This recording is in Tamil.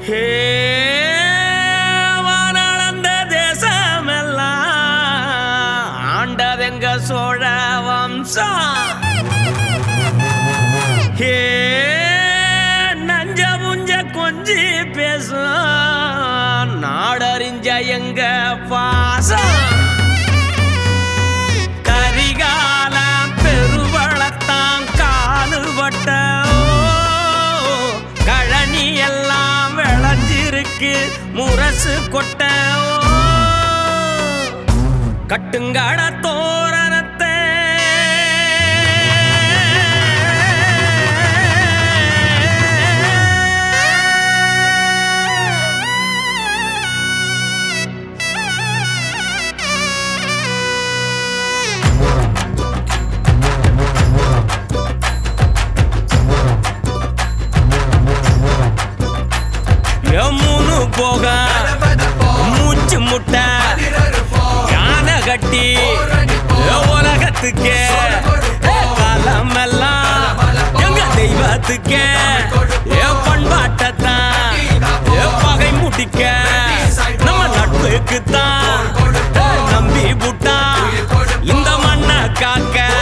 ஹே வானளந்த தேசமெல்லாம் ஆண்டதெங்க சோழ வம்சம் ஹே நஞ்ச முஞ்ச கொஞ்சி பேசும் நாடறிஞ்ச எங்க பாசம் கரிகால பெருவளத்தான் காலுபட்ட கழனி எல்லாம் விளைஞ்சிருக்கு முரசு கொட்ட கட்டுங்கட தோரணத்தை எம்முனு போக மூச்சு முட்டை யானை கட்டி உலகத்துக்கே காலமெல்லாம் எங்க தெய்வத்துக்கே ஏ பண்பாட்டத்தான் ஏ பகை முடிக்க நம்ம நட்புக்கு தான் நம்பி புட்டா இந்த மண்ணை காக்க